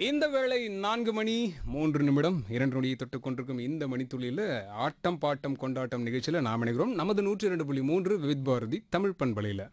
இந்த வேளை நான்கு மணி மூன்று நிமிடம் இரண்டு நொடியை தொட்டுக் கொண்டிருக்கும் இந்த மணித்துளியில் ஆட்டம் பாட்டம் கொண்டாட்டம் நிகழ்ச்சியில் நாம் இணைகிறோம் நமது நூற்றி இரண்டு புள்ளி மூன்று விவித் பாரதி தமிழ் பண்பலையில்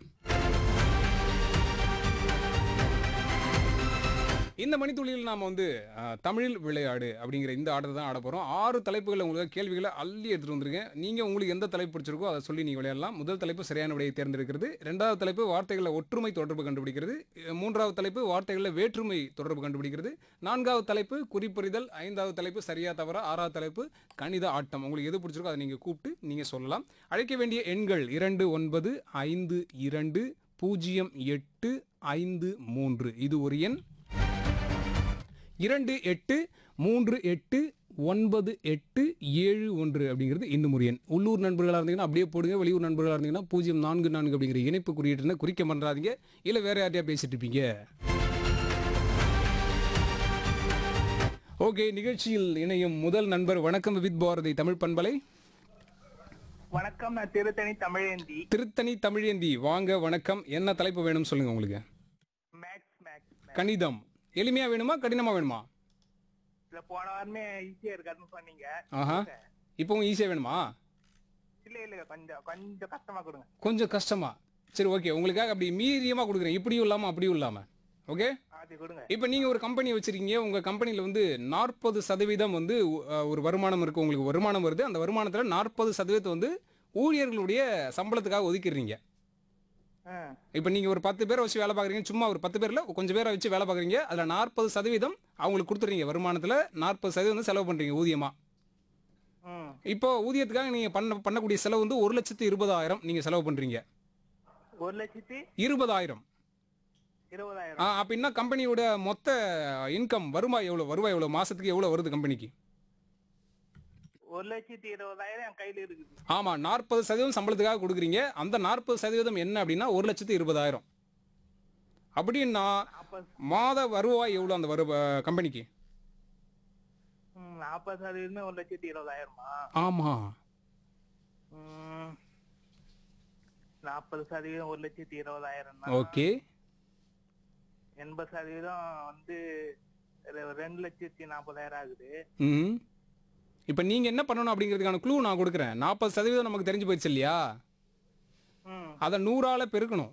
இந்த மணித்துளியில் நாம் வந்து அஹ், தமிழில் விளையாடு அப்படிங்கிற இந்த ஆட்டத்தை தான் ஆட போகிறோம் ஆறு தலைப்புகளை உங்களுக்கு கேள்விகளை அள்ளி எடுத்துகிட்டு வந்திருக்கேன் நீங்கள் உங்களுக்கு எந்த தலைப்பு பிடிச்சிருக்கோ அதை சொல்லி நீங்கள் விளையாடலாம் முதல் தலைப்பு சரியான விடையை தேர்ந்தெடுக்கிறது ரெண்டாவது தலைப்பு வார்த்தைகளில் ஒற்றுமை தொடர்பு கண்டுபிடிக்கிறது அஹ், மூன்றாவது தலைப்பு வார்த்தைகளில் வேற்றுமை தொடர்பு கண்டுபிடிக்கிறது நான்காவது தலைப்பு குறிப்பறிதல் ஐந்தாவது தலைப்பு சரியா தவறா ஆறாவது தலைப்பு கணித ஆட்டம் உங்களுக்கு எது பிடிச்சிருக்கோ அதை நீங்கள் கூப்பிட்டு நீங்கள் சொல்லலாம் அழைக்க வேண்டிய எண்கள் இரண்டு ஒன்பது ஐந்து இரண்டு பூஜ்ஜியம் எட்டு ஐந்து மூன்று இது ஒரு எண் இரண்டு எட்டு மூன்று எட்டு ஒன்பது எட்டு ஏழு ஒன்று அப்படிங்கிறது இன்னும் ஒரு எண் உள்ளூர் நண்பர்களாக இருந்தீங்கன்னா அப்படியே போடுங்க வெளியூர் நண்பர்களாக இருந்தீங்கன்னா பூஜ்ஜியம் நான்கு நான்கு அப்படிங்கிற இணைப்பு குறியீட்டுன்னு குறிக்க பண்ணுறாதீங்க இல்லை வேற யார்ட்டையா பேசிட்டு இருப்பீங்க ஓகே நிகழ்ச்சியில் இணையும் முதல் நண்பர் வணக்கம் வித் பாரதி தமிழ் பண்பலை வணக்கம் நான் திருத்தணி தமிழேந்தி திருத்தணி தமிழேந்தி வாங்க வணக்கம் என்ன தலைப்பு வேணும் சொல்லுங்க உங்களுக்கு மேக்ஸ் மேக்ஸ் கணிதம் எளிமையா வேணுமா கடினமா வேணுமா இதுல போன வாரமே ஈஸியா இருக்காதுன்னு சொன்னீங்க ஆஹா இப்போவும் ஈஸியாக வேணுமா இல்ல இல்ல கொஞ்சம் கொஞ்சம் கஷ்டமா கொடுங்க கொஞ்சம் கஷ்டமா சரி ஓகே உங்களுக்காக அப்படி மீடியமாக கொடுக்குறேன் இப்படியும் இல்லாமல் அப்படியும் இல்லாமல் ஓகே அது கொடுங்க இப்போ நீங்கள் ஒரு கம்பெனி வச்சிருக்கீங்க உங்கள் கம்பெனியில் வந்து நாற்பது சதவீதம் வந்து அஹ், ஒரு வருமானம் இருக்குது உங்களுக்கு வருமானம் வருது அந்த வருமானத்தில் நாற்பது சதவீதத்தை வந்து ஊழியர்களுடைய சம்பளத்துக்காக ஒதுக்கிடுறீங்க ஆ, இப்போ நீங்கள் ஒரு பத்து பேரை வச்சு வேலை பார்க்குறீங்க சும்மா ஒரு பத்து பேரில் கொஞ்சம் பேரை வச்சு வேலை பார்க்குறீங்க அதில் நாற்பது சதவீதம் அவங்களுக்கு கொடுத்துறீங்க வருமானத்தில் நாற்பது சதவீதம் வந்து செலவு பண்ணுறீங்க ஊதியமாக ம் இப்போ ஊதியத்துக்காக நீங்கள் பண்ண பண்ணக்கூடிய செலவு வந்து ஒரு லட்சத்து இருபதாயிரம் நீங்கள் செலவு பண்ணுறீங்க ஒரு லட்சத்தி இருபதாயிரம் இருபதாயிரம் ஆ அப்படின்னா கம்பெனியோட மொத்த இன்கம் வருவாய் எவ்வளோ வருவாய் எவ்வளோ மாசத்துக்கு எவ்வளோ வருது கம்பெனிக்கு ஒரு லட்சத்தி இருபதாயிரம் என் கையில இருக்குது ஆமாம் நாற்பது சதவீதம் சம்பளத்துக்காக கொடுக்குறீங்க அந்த நாற்பது சதவீதம் என்ன அப்படின்னா ஒரு லட்சத்து இருபதாயிரம் அப்படின்னா நாற்பது மாத வருவாய் எவ்வளோ அந்த வரு கம்பெனிக்கு ம், நாற்பது சதவீதமே ஒரு லட்சத்தி இருபதாயிரமா ஆமாம் ம், நாற்பது சதவீதம் ஒரு லட்சத்தி இருபதாயிரம் ஓகே எண்பது சதவீதம் வந்து ரெ- ரெண்டு லட்சத்தி நாற்பதாயிரம் ஆகுது ம் இப்போ நீங்கள் என்ன பண்ணணும் அப்படிங்கிறதுக்கான க்ளூ நான் கொடுக்குறேன் நாற்பது சதவீதம் நமக்கு தெரிஞ்சு போயிடுச்சு இல்லையா ம் அதை நூறால பெருக்கணும்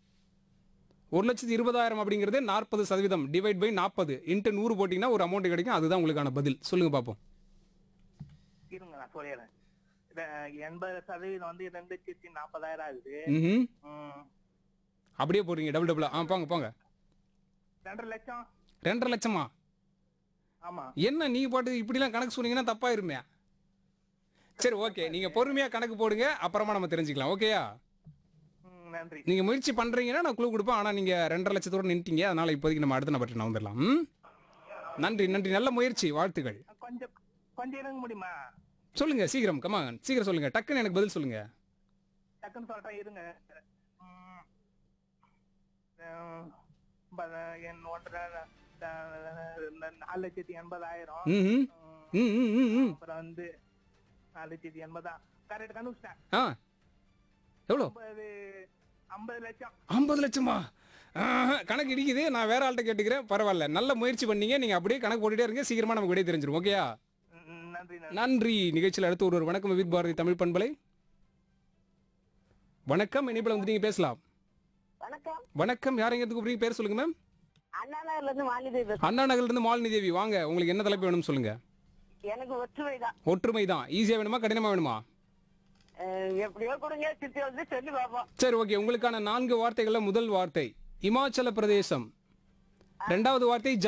ஒரு லட்சத்தி இருபதாயிரம் அப்படிங்கிறது நாற்பது சதவீதம் டிவைட் பை நாற்பது இன்ட்டு நூறு போட்டிங்கன்னா ஒரு அமௌண்ட் கிடைக்கும் அதுதான் உங்களுக்கான பதில் சொல்லுங்க பார்ப்போம் இருங்க நான் சொல்லிடுறேன் ரெ- எண்பது சதவீதம் வந்து ரெண்டு லட்சத்தி நாற்பதாயிரம் ஆகுது ம் ம். அப்படியே போடுறீங்க டபுள் டபுளா ஆ போங்க போங்க ரெண்டரை லட்சம் ரெண்டரை லட்சமா ஆமா என்ன நீ பாட்டு இப்படிலாம் கணக்கு சொன்னீங்கன்னா தப்பாயிருமே சரி ஓகே நீங்கள் பொறுமையாக கணக்கு போடுங்க அப்புறமா நம்ம தெரிஞ்சுக்கலாம் ஓகேயா ம், நன்றி நீங்கள் முயற்சி பண்ணுறீங்கன்னா நான் குழு கொடுப்பேன் ஆனால் நீங்கள் ரெண்டரை லட்சத்தோட நின்ட்டீங்க அதனால் இப்போதைக்கு நம்ம அடுத்த நபர்கிட்ட நான் வந்துடலாம் ம்? நன்றி நன்றி நல்ல முயற்சி வாழ்த்துக்கள் கொஞ்சம் கொஞ்சம் இருங்க முடியுமா சொல்லுங்க சீக்கிரம் கமா சீக்கிரம் சொல்லுங்க டக்குன்னு எனக்கு பதில் சொல்லுங்க டக்குன்னு சொல்றேன் இருங்க ம். ம், ப- என் ஒன்றரை த- நாலு லட்சத்தி எண்பதாயிரம் ம் ம் ம், ம் ம் ம் அப்புறம் வந்து நாலு லட்சத்தி எண்பதா கரெக்ட் கண்டுபிடிச்சிட்டேன் ஆ எவ்வளோ ஐம்பது ஐம்பது லட்சம் ஐம்பது லட்சமா ஆஹா, கணக்கு இடிக்குது நான் வேற ஆள்கிட்ட கேட்டுக்கிறேன் பரவாயில்ல நல்ல முயற்சி பண்ணீங்க நீங்கள் அப்படியே கணக்கு போட்டுட்டே இருங்க சீக்கிரமா நமக்கு விடை தெரிஞ்சிடும் ஓகேயா ம், ம், நன்றி நன்றி நன்றி நிகழ்ச்சியில் அடுத்து ஒரு வணக்கம் வித் பாரதி தமிழ் பண்பலை வணக்கம் இனிப்பில் வந்து நீங்கள் பேசலாம் வணக்கம் வணக்கம் யார் எங்க கூப்பிடுறீங்க பேர் சொல்லுங்க மேம் அண்ணா நகர்ல இருந்து மாலிதேவி பேசுறேன். அண்ணா நகர்லேருந்து மாலினி தேவி வாங்க உங்களுக்கு என்ன தலைப்பு வேணும்னு சொல்லுங்க எனக்கு ஒற்றுமை தான் ஒற்றுமை தான் ஈஸியாக வேணுமா கடினமாக வேணுமா அஹ் எப்படியோ கொடுங்க சித்தி வந்து சொல்லி பார்ப்போம் சரி ஓகே உங்களுக்கான நான்கு வார்த்தைகள்ல முதல் வார்த்தை இமாச்சல பிரதேசம் ரெண்டாவது வார்த்தை